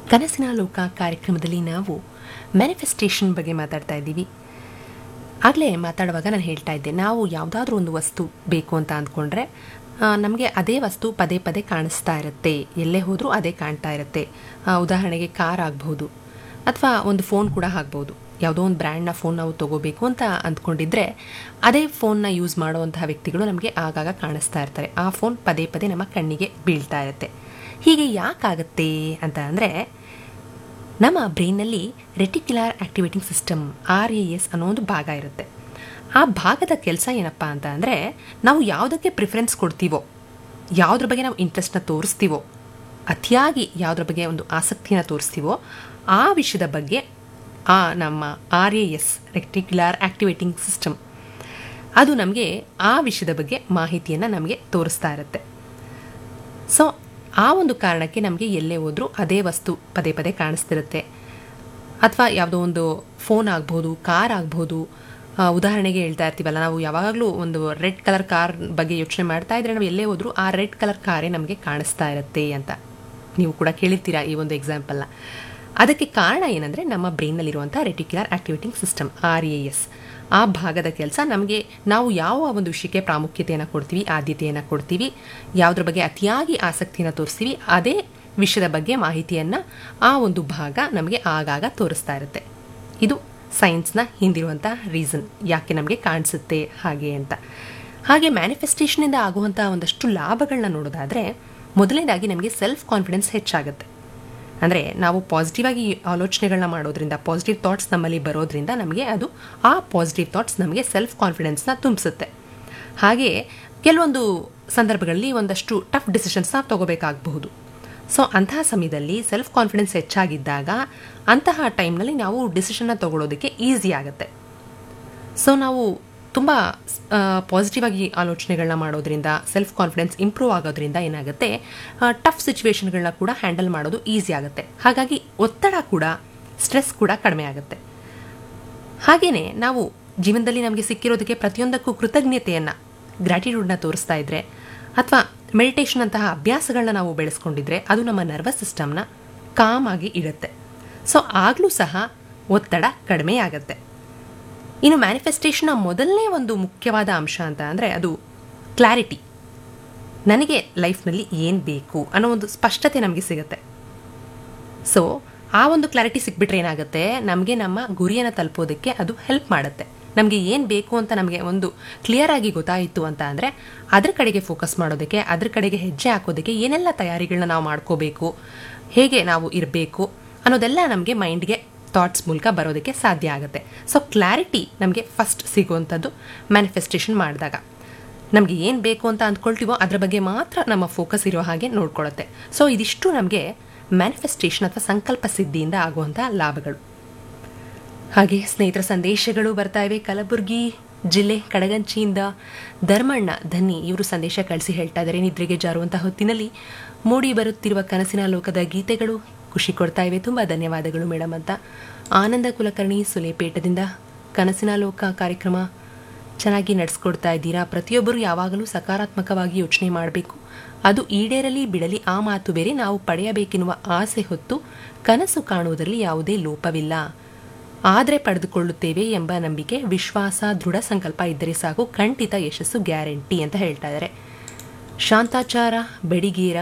ಕನಸಿನ ಲೋಕ ಕಾರ್ಯಕ್ರಮದಲ್ಲಿ ನಾವು ಮ್ಯಾನಿಫೆಸ್ಟೇಷನ್ ಬಗ್ಗೆ ಮಾತಾಡ್ತಾ ಇದ್ದೀವಿ ಆಗಲೇ ಮಾತಾಡುವಾಗ ನಾನು ಹೇಳ್ತಾ ಇದ್ದೆ ನಾವು ಯಾವುದಾದ್ರೂ ಒಂದು ವಸ್ತು ಬೇಕು ಅಂತ ಅಂದ್ಕೊಂಡ್ರೆ ನಮಗೆ ಅದೇ ವಸ್ತು ಪದೇ ಪದೇ ಕಾಣಿಸ್ತಾ ಇರುತ್ತೆ ಎಲ್ಲೇ ಹೋದರೂ ಅದೇ ಕಾಣ್ತಾ ಇರುತ್ತೆ ಆ, ಉದಾಹರಣೆಗೆ ಕಾರ್ ಆಗ್ಬೋದು ಅಥವಾ ಒಂದು ಫೋನ್ ಕೂಡ ಆಗ್ಬೋದು ಯಾವುದೋ ಒಂದು ಬ್ರ್ಯಾಂಡ್ನ ಫೋನ್ ನಾವು ತೊಗೋಬೇಕು ಅಂತ ಅಂದ್ಕೊಂಡಿದ್ರೆ ಅದೇ ಫೋನ್ನ ಯೂಸ್ ಮಾಡುವಂತಹ ವ್ಯಕ್ತಿಗಳು ನಮಗೆ ಆಗಾಗ ಕಾಣಿಸ್ತಾ ಇರ್ತಾರೆ ಆ ಫೋನ್ ಪದೇ ಪದೇ ನಮ್ಮ ಕಣ್ಣಿಗೆ ಬೀಳ್ತಾ ಇರುತ್ತೆ ಹೀಗೆ ಯಾಕಾಗತ್ತೆ ಅಂತ ಅಂದರೆ ನಮ್ಮ ಬ್ರೈನ್ನಲ್ಲಿ reticular activating system R A S ಅನ್ನೋ ಒಂದು ಭಾಗ ಇರುತ್ತೆ ಆ ಭಾಗದ ಕೆಲಸ ಏನಪ್ಪ ಅಂತ ಅಂದರೆ ನಾವು ಯಾವುದಕ್ಕೆ ಪ್ರಿಫರೆನ್ಸ್ ಕೊಡ್ತೀವೋ ಯಾವುದ್ರ ಬಗ್ಗೆ ನಾವು ಇಂಟ್ರೆಸ್ಟ್ನ ತೋರಿಸ್ತೀವೋ ಅತಿಯಾಗಿ ಯಾವುದ್ರ ಬಗ್ಗೆ ಒಂದು ಆಸಕ್ತಿನ ತೋರಿಸ್ತೀವೋ ಆ ವಿಷಯದ ಬಗ್ಗೆ ಆ ನಮ್ಮ R A S reticular activating system ಅದು ನಮಗೆ ಆ ವಿಷಯದ ಬಗ್ಗೆ ಮಾಹಿತಿಯನ್ನು ನಮಗೆ ತೋರಿಸ್ತಾ ಇರುತ್ತೆ ಸೊ ಆ ಒಂದು ಕಾರಣಕ್ಕೆ ನಮಗೆ ಎಲ್ಲೇ ಹೋದರೂ ಅದೇ ವಸ್ತು ಪದೇ ಪದೇ ಕಾಣಿಸ್ತಿರುತ್ತೆ ಅಥವಾ ಯಾವುದೋ ಒಂದು ಫೋನ್ ಆಗ್ಬೋದು ಕಾರ್ ಆಗ್ಬೋದು ಆ, ಉದಾಹರಣೆಗೆ ಹೇಳ್ತಾ ಇರ್ತೀವಲ್ಲ ನಾವು ಯಾವಾಗಲೂ ಒಂದು ರೆಡ್ ಕಲರ್ ಕಾರ್ ಬಗ್ಗೆ ಯೋಚನೆ ಮಾಡ್ತಾ ಇದ್ರೆ ನಾವು ಎಲ್ಲೇ ಹೋದರೂ ಆ ರೆಡ್ ಕಲರ್ ಕಾರೇ ನಮಗೆ ಕಾಣಿಸ್ತಾ ಇರುತ್ತೆ ಅಂತ ನೀವು ಕೂಡ ಕೇಳಿರ್ತೀರಾ ಈ ಒಂದು ಎಕ್ಸಾಂಪಲ್ನ ಅದಕ್ಕೆ ಕಾರಣ ಏನಂದರೆ ನಮ್ಮ ಬ್ರೈನ್ನಲ್ಲಿರುವಂಥ reticular activating system R A S ಆ ಭಾಗದ ಕೆಲಸ ನಮಗೆ ನಾವು ಯಾವ ಒಂದು ವಿಷಯಕ್ಕೆ ಪ್ರಾಮುಖ್ಯತೆಯನ್ನು ಕೊಡ್ತೀವಿ ಆದ್ಯತೆಯನ್ನು ಕೊಡ್ತೀವಿ ಯಾವುದ್ರ ಬಗ್ಗೆ ಅತಿಯಾಗಿ ಆಸಕ್ತಿಯನ್ನು ತೋರಿಸ್ತೀವಿ ಅದೇ ವಿಷಯದ ಬಗ್ಗೆ ಮಾಹಿತಿಯನ್ನು ಆ ಒಂದು ಭಾಗ ನಮಗೆ ಆಗಾಗ ತೋರಿಸ್ತಾ ಇರುತ್ತೆ ಇದು ಸೈನ್ಸ್ನ ಹಿಂದಿರುವಂಥ ರೀಸನ್ ಯಾಕೆ ನಮಗೆ ಕಾಣಿಸುತ್ತೆ ಹಾಗೆ ಅಂತ ಹಾಗೆ ಮ್ಯಾನಿಫೆಸ್ಟೇಷನಿಂದ ಆಗುವಂಥ ಒಂದಷ್ಟು ಲಾಭಗಳನ್ನ ನೋಡೋದಾದರೆ ಮೊದಲನೇದಾಗಿ ನಮಗೆ ಸೆಲ್ಫ್ ಕಾನ್ಫಿಡೆನ್ಸ್ ಹೆಚ್ಚಾಗುತ್ತೆ ಅಂದರೆ ನಾವು ಪಾಸಿಟಿವ್ ಆಗಿ ಆಲೋಚನೆಗಳನ್ನ ಮಾಡೋದ್ರಿಂದ ಪಾಸಿಟಿವ್ ಥಾಟ್ಸ್ ನಮ್ಮಲ್ಲಿ ಬರೋದ್ರಿಂದ ನಮಗೆ ಅದು ಆ ಪಾಸಿಟಿವ್ ಥಾಟ್ಸ್ ನಮಗೆ ಸೆಲ್ಫ್ ಕಾನ್ಫಿಡೆನ್ಸ್ನ ತುಂಬಿಸುತ್ತೆ ಹಾಗೆ ಕೆಲವೊಂದು ಸಂದರ್ಭಗಳಲ್ಲಿ ಒಂದಷ್ಟು ಟಫ್ ಡಿಸಿಷನ್ಸ್ನ ತಗೋಬೇಕಾಗಬಹುದು ಸೊ ಅಂತಹ ಸಮಯದಲ್ಲಿ ಸೆಲ್ಫ್ ಕಾನ್ಫಿಡೆನ್ಸ್ ಹೆಚ್ಚಾಗಿದ್ದಾಗ ಅಂತಹ ಟೈಮ್ನಲ್ಲಿ ನಾವು ಡಿಸಿಷನ್ನ ತಗೊಳ್ಳೋದಕ್ಕೆ ಈಸಿ ಆಗುತ್ತೆ ಸೊ ನಾವು ತುಂಬ ಪಾಸಿಟಿವ್ ಆಗಿ ಆಲೋಚನೆಗಳನ್ನ ಮಾಡೋದ್ರಿಂದ ಸೆಲ್ಫ್ ಕಾನ್ಫಿಡೆನ್ಸ್ ಇಂಪ್ರೂವ್ ಆಗೋದ್ರಿಂದ ಏನಾಗುತ್ತೆ ಟಫ್ ಸಿಚುವೇಶನ್ಗಳನ್ನ ಕೂಡ ಹ್ಯಾಂಡಲ್ ಮಾಡೋದು ಈಸಿ ಆಗುತ್ತೆ ಹಾಗಾಗಿ ಒತ್ತಡ ಕೂಡ ಸ್ಟ್ರೆಸ್ ಕೂಡ ಕಡಿಮೆ ಆಗುತ್ತೆ ಹಾಗೆಯೇ ನಾವು ಜೀವನದಲ್ಲಿ ನಮಗೆ ಸಿಕ್ಕಿರೋದಕ್ಕೆ ಪ್ರತಿಯೊಂದಕ್ಕೂ ಕೃತಜ್ಞತೆಯನ್ನು ಗ್ರ್ಯಾಟಿಟ್ಯೂಡ್ನ ತೋರಿಸ್ತಾ ಇದ್ರೆ ಅಥವಾ ಮೆಡಿಟೇಷನ್ ಅಂತಹ ಅಭ್ಯಾಸಗಳನ್ನ ನಾವು ಬೆಳೆಸ್ಕೊಂಡಿದ್ರೆ ಅದು ನಮ್ಮ ನರ್ವಸ್ ಸಿಸ್ಟಮ್ನ ಕಾಮ್ ಆಗಿ ಇಡುತ್ತೆ ಸೊ ಆಗಲೂ ಸಹ ಒತ್ತಡ ಕಡಿಮೆ ಆಗುತ್ತೆ ಇನ್ನು ಮ್ಯಾನಿಫೆಸ್ಟೇಷನ್ನ ಮೊದಲನೇ ಒಂದು ಮುಖ್ಯವಾದ ಅಂಶ ಅಂತ ಅಂದರೆ ಅದು ಕ್ಲಾರಿಟಿ ನನಗೆ ಲೈಫ್ನಲ್ಲಿ ಏನು ಬೇಕು ಅನ್ನೋ ಒಂದು ಸ್ಪಷ್ಟತೆ ನಮಗೆ ಸಿಗುತ್ತೆ ಸೊ ಆ ಒಂದು ಕ್ಲಾರಿಟಿ ಸಿಕ್ಬಿಟ್ರೆ ಏನಾಗುತ್ತೆ ನಮಗೆ ನಮ್ಮ ಗುರಿಯನ್ನು ತಲುಪೋದಕ್ಕೆ ಅದು ಹೆಲ್ಪ್ ಮಾಡುತ್ತೆ ನಮಗೆ ಏನು ಬೇಕು ಅಂತ ನಮಗೆ ಒಂದು ಕ್ಲಿಯರ್ ಆಗಿ ಗೊತ್ತಾಯಿತು ಅಂತ ಅಂದರೆ ಅದ್ರ ಕಡೆಗೆ ಫೋಕಸ್ ಮಾಡೋದಕ್ಕೆ ಅದ್ರ ಕಡೆಗೆ ಹೆಜ್ಜೆ ಹಾಕೋದಕ್ಕೆ ಏನೆಲ್ಲ ತಯಾರಿಗಳನ್ನ ನಾವು ಮಾಡ್ಕೋಬೇಕು ಹೇಗೆ ನಾವು ಇರಬೇಕು ಅನ್ನೋದೆಲ್ಲ ನಮಗೆ ಮೈಂಡ್ಗೆ ಥಾಟ್ಸ್ ಮೂಲಕ ಬರೋದಕ್ಕೆ ಸಾಧ್ಯ ಆಗುತ್ತೆ ಸೊ ಕ್ಲಾರಿಟಿ ನಮಗೆ ಫಸ್ಟ್ ಸಿಗುವಂಥದ್ದು ಮ್ಯಾನಿಫೆಸ್ಟೇಷನ್ ಮಾಡಿದಾಗ ನಮಗೆ ಏನು ಬೇಕು ಅಂತ ಅಂದ್ಕೊಳ್ತೀವೋ ಅದ್ರ ಬಗ್ಗೆ ಮಾತ್ರ ನಮ್ಮ ಫೋಕಸ್ ಇರೋ ಹಾಗೆ ನೋಡ್ಕೊಳ್ಳುತ್ತೆ ಸೊ ಇದಿಷ್ಟು ನಮಗೆ ಮ್ಯಾನಿಫೆಸ್ಟೇಷನ್ ಅಥವಾ ಸಂಕಲ್ಪ ಸಿದ್ಧಿಯಿಂದ ಆಗುವಂಥ ಲಾಭಗಳು ಹಾಗೆ ಸ್ನೇಹಿತರ ಸಂದೇಶಗಳು ಬರ್ತಾ ಇವೆ ಕಲಬುರಗಿ ಜಿಲ್ಲೆ ಕಡಗಂಚಿಯಿಂದ ಧರ್ಮಣ್ಣ ಧನ್ನಿ ಇವರು ಸಂದೇಶ ಕಳಿಸಿ ಹೇಳ್ತಾ ಇದ್ದಾರೆ ನಿದ್ರೆಗೆ ಜಾರುವಂಥ ಹೊತ್ತಿನಲ್ಲಿ ಮೂಡಿ ಬರುತ್ತಿರುವ ಕನಸಿನ ಲೋಕದ ಗೀತೆಗಳು ಖುಷಿ ಕೊಡ್ತಾ ಇವೆ ತುಂಬ ಧನ್ಯವಾದಗಳು ಮೇಡಮ್ ಅಂತ ಆನಂದ ಕುಲಕರ್ಣಿ ಸುಲೇಪೇಟದಿಂದ ಕನಸಿನ ಲೋಕ ಕಾರ್ಯಕ್ರಮ ಚೆನ್ನಾಗಿ ನಡೆಸ್ಕೊಡ್ತಾ ಇದ್ದೀರಾ ಪ್ರತಿಯೊಬ್ಬರು ಯಾವಾಗಲೂ ಸಕಾರಾತ್ಮಕವಾಗಿ ಯೋಚನೆ ಮಾಡಬೇಕು ಅದು ಈಡೇರಲಿ ಬಿಡಲಿ ಆ ಮಾತು ಬೇರೆ ನಾವು ಪಡೆಯಬೇಕೆನ್ನುವ ಆಸೆ ಹೊತ್ತು ಕನಸು ಕಾಣುವುದರಲ್ಲಿ ಯಾವುದೇ ಲೋಪವಿಲ್ಲ ಆದರೆ ಪಡೆದುಕೊಳ್ಳುತ್ತೇವೆ ಎಂಬ ನಂಬಿಕೆ ವಿಶ್ವಾಸ ದೃಢ ಸಂಕಲ್ಪ ಇದ್ದರೆ ಸಾಕು ಖಂಡಿತ ಯಶಸ್ಸು ಗ್ಯಾರಂಟಿ ಅಂತ ಹೇಳ್ತಾ ಇದ್ದಾರೆ ಶಾಂತಾಚಾರ ಬೆಡಿಗೇರ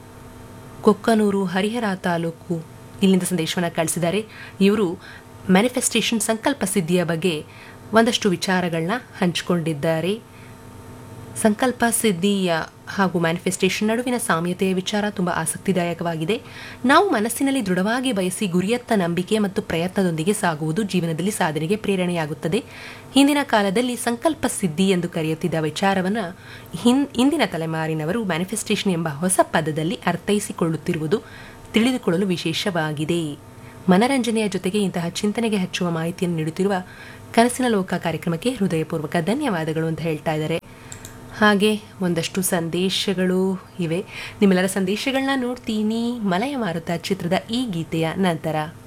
ಕೊಕ್ಕನೂರು ಹರಿಹರ ತಾಲೂಕು ಇಲ್ಲಿಂದ ಸಂದೇಶವನ್ನು ಕಳಿಸಿದ್ದಾರೆ ಇವರು ಮ್ಯಾನಿಫೆಸ್ಟೇಷನ್ ಸಂಕಲ್ಪ ಸಿದ್ಧಿಯ ಬಗ್ಗೆ ಒಂದಷ್ಟು ವಿಚಾರಗಳನ್ನ ಹಂಚಿಕೊಂಡಿದ್ದಾರೆ ಸಂಕಲ್ಪ ಸಿದ್ಧಿಯ ಹಾಗೂ ಮ್ಯಾನಿಫೆಸ್ಟೇಷನ್ ನಡುವಿನ ಸಾಮ್ಯತೆಯ ವಿಚಾರ ತುಂಬ ಆಸಕ್ತಿದಾಯಕವಾಗಿದೆ ನಾವು ಮನಸ್ಸಿನಲ್ಲಿ ದೃಢವಾಗಿ ಬಯಸಿ ಗುರಿಯತ್ತ ನಂಬಿಕೆ ಮತ್ತು ಪ್ರಯತ್ನದೊಂದಿಗೆ ಸಾಗುವುದು ಜೀವನದಲ್ಲಿ ಸಾಧನೆಗೆ ಪ್ರೇರಣೆಯಾಗುತ್ತದೆ ಹಿಂದಿನ ಕಾಲದಲ್ಲಿ ಸಂಕಲ್ಪ ಸಿದ್ಧಿ ಎಂದು ಕರೆಯುತ್ತಿದ್ದ ವಿಚಾರವನ್ನು ಹಿನ್ ಇಂದಿನ ತಲೆಮಾರಿನವರು ಮ್ಯಾನಿಫೆಸ್ಟೇಷನ್ ಎಂಬ ಹೊಸ ಪದದಲ್ಲಿ ಅರ್ಥೈಸಿಕೊಳ್ಳುತ್ತಿರುವುದು ತಿಳಿದುಕೊಳ್ಳಲು ವಿಶೇಷವಾಗಿದೆ ಮನರಂಜನೆಯ ಜೊತೆಗೆ ಇಂತಹ ಚಿಂತನೆಗೆ ಹಚ್ಚುವ ಮಾಹಿತಿಯನ್ನು ನೀಡುತ್ತಿರುವ ಕನಸಿನ ಲೋಕ ಕಾರ್ಯಕ್ರಮಕ್ಕೆ ಹೃದಯಪೂರ್ವಕ ಧನ್ಯವಾದಗಳು ಅಂತ ಹೇಳ್ತಾ ಇದ್ದಾರೆ ಹಾಗೆ ಒಂದಷ್ಟು ಸಂದೇಶಗಳು ಇವೆ ನಿಮ್ಮೆಲ್ಲರ ಸಂದೇಶಗಳನ್ನ ನೋಡ್ತೀನಿ ಮಲಯ ಮಾರುತ ಚಿತ್ರದ ಈ ಗೀತೆಯ ನಂತರ